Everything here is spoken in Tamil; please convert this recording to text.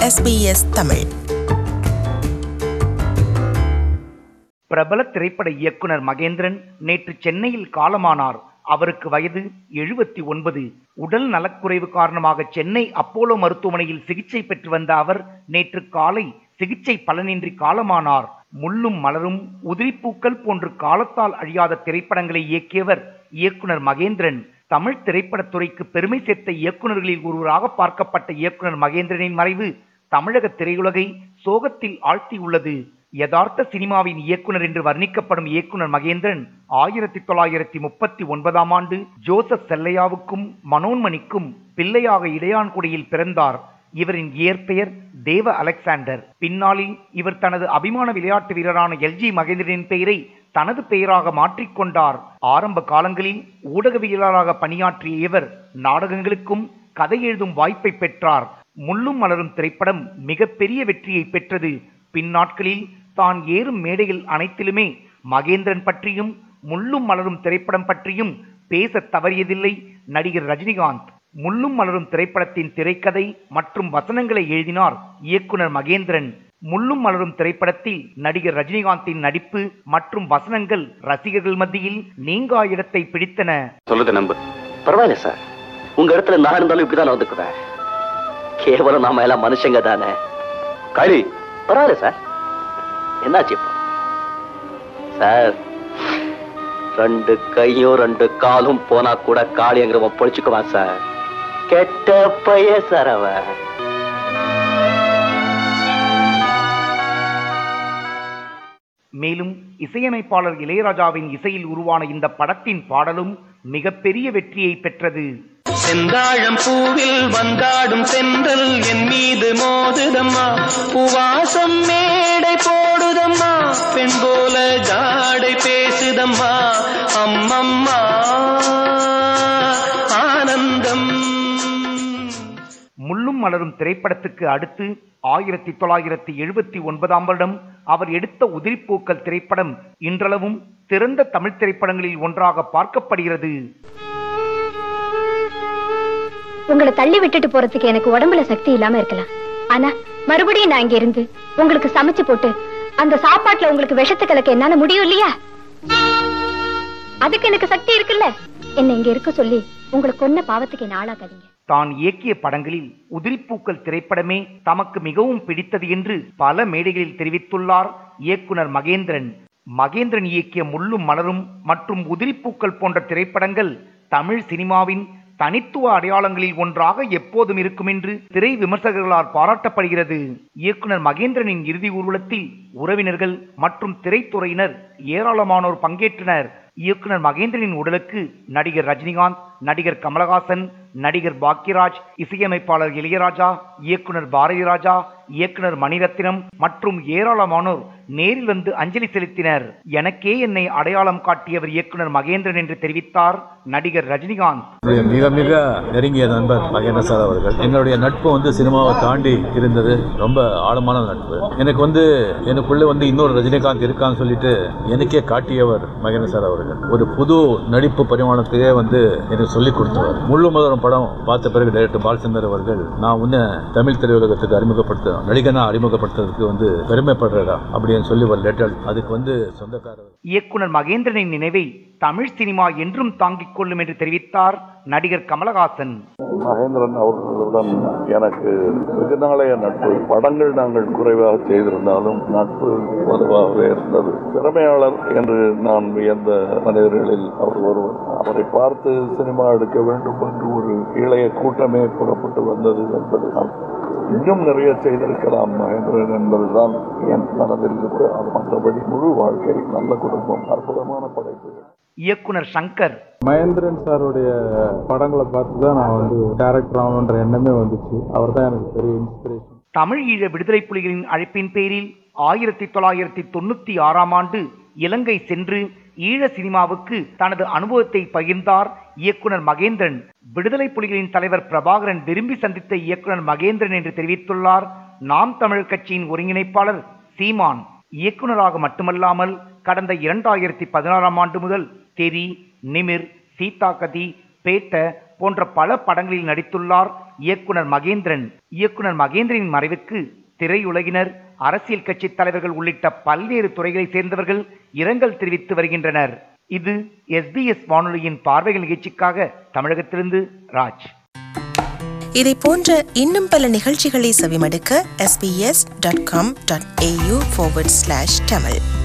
SBS தமிழ் பிரபல திரைப்பட இயக்குனர் மகேந்திரன் நேற்று சென்னையில் காலமானார் அவருக்கு வயது எழுபத்தி ஒன்பது உடல் நலக்குறைவு காரணமாக சென்னை அப்போலோ மருத்துவமனையில் சிகிச்சை பெற்று வந்த அவர் நேற்று காலை சிகிச்சை பலனின்றி காலமானார் முள்ளும் மலரும் உதிரிப்பூக்கள் போன்று காலத்தால் அழியாத திரைப்படங்களை இயக்கியவர் இயக்குனர் மகேந்திரன் தமிழ் திரைப்படத்துறைக்கு பெருமை சேர்த்த இயக்குனர்களில் ஒருவராக பார்க்கப்பட்ட இயக்குனர் மகேந்திரனின் மறைவு தமிழக திரையுலகை சோகத்தில் ஆழ்த்தியுள்ளது யதார்த்த சினிமாவின் இயக்குனர் என்று வர்ணிக்கப்படும் இயக்குனர் மகேந்திரன் ஆயிரத்தி தொள்ளாயிரத்தி முப்பத்தி ஒன்பதாம் ஆண்டு ஜோசப் செல்லையாவுக்கும் மனோன்மணிக்கும் பிள்ளையாக இடையான்குடியில் பிறந்தார் இவரின் இயற்பெயர் தேவ அலெக்சாண்டர் பின்னாளில் இவர் தனது அபிமான விளையாட்டு வீரரான எல்ஜி மகேந்திரனின் பெயரை தனது பெயராக மாற்றிக்கொண்டார் ஆரம்ப காலங்களில் ஊடகவியலாளராக பணியாற்றிய இவர் நாடகங்களுக்கும் கதை எழுதும் வாய்ப்பை பெற்றார் முள்ளும் மலரும் திரைப்படம் மிகப்பெரிய வெற்றியை பெற்றது பின்னாட்களில் தான் ஏறும் மேடையில் அனைத்திலுமே மகேந்திரன் பற்றியும் முள்ளும் மலரும் திரைப்படம் பற்றியும் பேசத் தவறியதில்லை நடிகர் ரஜினிகாந்த் முள்ளும் மலரும் திரைப்படத்தின் திரைக்கதை மற்றும் வசனங்களை எழுதினார் இயக்குனர் மகேந்திரன் முள்ளும் மலரும் திரைப்படத்தில் நடிகர் ரஜினிகாந்தின் நடிப்பு மற்றும் வசனங்கள் ரசிகர்கள் மத்தியில் நீங்கா இடத்தை பிடித்தன சொல்லுது நம்பு பரவாயில்ல சார் உங்க இடத்துல நான் இருந்தாலும் இப்படிதான் நடந்துக்குவேன் கேவலம் நாம எல்லாம் மனுஷங்க தானே காளி பரவாயில்ல சார் என்னாச்சு இப்போ சார் ரெண்டு கையும் ரெண்டு காலும் போனா கூட காளிங்கிறவன் பொழிச்சுக்குவான் சார் கெட்ட பைய சார் அவன் மேலும் இசையமைப்பாளர் இளையராஜாவின் இசையில் உருவான இந்த படத்தின் பாடலும் மிகப்பெரிய வெற்றியை பெற்றது செந்தாழம் பூவில் வந்தாடும் சென்றல் என் மீது மோதுதம்மா பூவாசம் மேடை போடுதம்மா பெண் போல ஜாடை பேசுதம்மா அம்மம்மா ஆனந்தம் முள்ளும் மலரும் திரைப்படத்துக்கு அடுத்து ஆயிரத்தி தொள்ளாயிரத்தி எழுபத்தி ஒன்பதாம் வருடம் அவர் எடுத்த உதிரிப்பூக்கள் திரைப்படம் இன்றளவும் திறந்த தமிழ் திரைப்படங்களில் ஒன்றாக பார்க்கப்படுகிறது உங்களை தள்ளி விட்டுட்டு போறதுக்கு எனக்கு உடம்புல சக்தி இல்லாம இருக்கலாம் ஆனா மறுபடியும் நான் இங்க இருந்து உங்களுக்கு சமைச்சு போட்டு அந்த சாப்பாட்டுல உங்களுக்கு விஷத்தை கலக்க என்னால முடியும் இல்லையா அதுக்கு எனக்கு சக்தி இருக்குல்ல என்ன இங்க இருக்க சொல்லி உங்களை கொன்ன பாவத்துக்கு என்ன ஆளாக்காதீங்க தான் இயக்கிய படங்களில் உதிரிப்பூக்கள் திரைப்படமே தமக்கு மிகவும் பிடித்தது என்று பல மேடைகளில் தெரிவித்துள்ளார் இயக்குனர் மகேந்திரன் மகேந்திரன் இயக்கிய முள்ளும் மலரும் மற்றும் உதிரிப்பூக்கள் போன்ற திரைப்படங்கள் தமிழ் சினிமாவின் தனித்துவ அடையாளங்களில் ஒன்றாக எப்போதும் இருக்கும் என்று திரை விமர்சகர்களால் பாராட்டப்படுகிறது இயக்குனர் மகேந்திரனின் இறுதி ஊர்வலத்தில் உறவினர்கள் மற்றும் திரைத்துறையினர் ஏராளமானோர் பங்கேற்றனர் இயக்குனர் மகேந்திரனின் உடலுக்கு நடிகர் ரஜினிகாந்த் நடிகர் கமலஹாசன் நடிகர் பாக்யராஜ் இசையமைப்பாளர் இளையராஜா இயக்குனர் பாரதி ராஜா இயக்குனர் மணிரத்னம் மற்றும் ஏராளமானோர் நேரில் வந்து அஞ்சலி செலுத்தினர் எனக்கே என்னை அடையாளம் காட்டியவர் இயக்குனர் மகேந்திரன் என்று தெரிவித்தார் நடிகர் ரஜினிகாந்த் என்னுடைய மிக மிக நெருங்கிய நண்பர் மகேந்திர சார் அவர்கள் என்னுடைய நட்பு வந்து சினிமாவை தாண்டி இருந்தது ரொம்ப ஆழமான நட்பு எனக்கு வந்து எனக்குள்ளே வந்து இன்னொரு ரஜினிகாந்த் இருக்கான்னு சொல்லிட்டு எனக்கே காட்டியவர் மகேந்திர சார் அவர்கள் ஒரு புது நடிப்பு பரிமாணத்தையே வந்து எனக்கு சொல்லிக் கொடுத்தவர் முள்ளு மதுரம் படம் பார்த்த பிறகு டைரக்டர் பாலச்சந்தர் அவர்கள் நான் உன்னை தமிழ் திரையுலகத்துக்கு அறிமுகப்படுத்த நடிகனா அறிமுகப்படுத்துறதுக்கு வந்து பெருமைப்படுறடா அப்படின்னு சொல்லி ஒரு லெட்டர் அதுக்கு வந்து சொந்தக்காரர் இயக்குனர் மகேந்திரனின் நினைவை தமிழ் சினிமா என்றும் தாங்கிக் கொள்ளும் என்று தெரிவித்தார் நடிகர் கமலஹாசன் மகேந்திரன் அவர்களுடன் எனக்கு வெகு நாளைய நட்பு படங்கள் நாங்கள் குறைவாக செய்திருந்தாலும் நட்பு வலுவாகவே இருந்தது திறமையாளர் என்று நான் வியந்த மனிதர்களில் அவர் ஒருவர் அவரை பார்த்து சினிமா எடுக்க வேண்டும் என்று ஒரு இளைய கூட்டமே புறப்பட்டு வந்தது என்பது இன்னும் நிறைய செய்திருக்கலாம் மகேந்திரன் என்பதுதான் என் மனதில் இருக்கு அது மற்றபடி முழு வாழ்க்கை நல்ல குடும்பம் அற்புதமான படைப்புகள் இயக்குனர் சங்கர் மகேந்திரன் சாருடைய படங்களை பார்த்து தான் நான் வந்து டேரக்டர் ஆகணுன்ற எண்ணமே வந்துச்சு அவர் தான் எனக்கு பெரிய இன்ஸ்பிரேஷன் தமிழ் ஈழ விடுதலை புலிகளின் அழைப்பின் பேரில் ஆயிரத்தி தொள்ளாயிரத்தி தொண்ணூத்தி ஆறாம் ஆண்டு இலங்கை சென்று ஈழ சினிமாவுக்கு தனது அனுபவத்தை பகிர்ந்தார் இயக்குனர் மகேந்திரன் விடுதலை புலிகளின் தலைவர் பிரபாகரன் விரும்பி சந்தித்த இயக்குனர் மகேந்திரன் என்று தெரிவித்துள்ளார் நாம் தமிழர் கட்சியின் ஒருங்கிணைப்பாளர் சீமான் இயக்குனராக மட்டுமல்லாமல் கடந்த இரண்டாயிரத்தி பதினாறாம் ஆண்டு முதல் தெரி நிமிர் சீதா கதி பேட்ட போன்ற பல படங்களில் நடித்துள்ளார் இயக்குனர் மகேந்திரன் இயக்குனர் மகேந்திரனின் மறைவுக்கு திரையுலகினர் அரசியல் கட்சி தலைவர்கள் உள்ளிட்ட பல்வேறு துறைகளைச் சேர்ந்தவர்கள் இரங்கல் தெரிவித்து வருகின்றனர் இது எஸ்பிஎஸ் வானொலியின் பார்வைகள் நிகழ்ச்சிக்காக தமிழகத்திலிருந்து ராஜ் இதை போன்ற இன்னும் பல நிகழ்ச்சிகளை செவிமடுக்க sbs.com.au forward slash tamil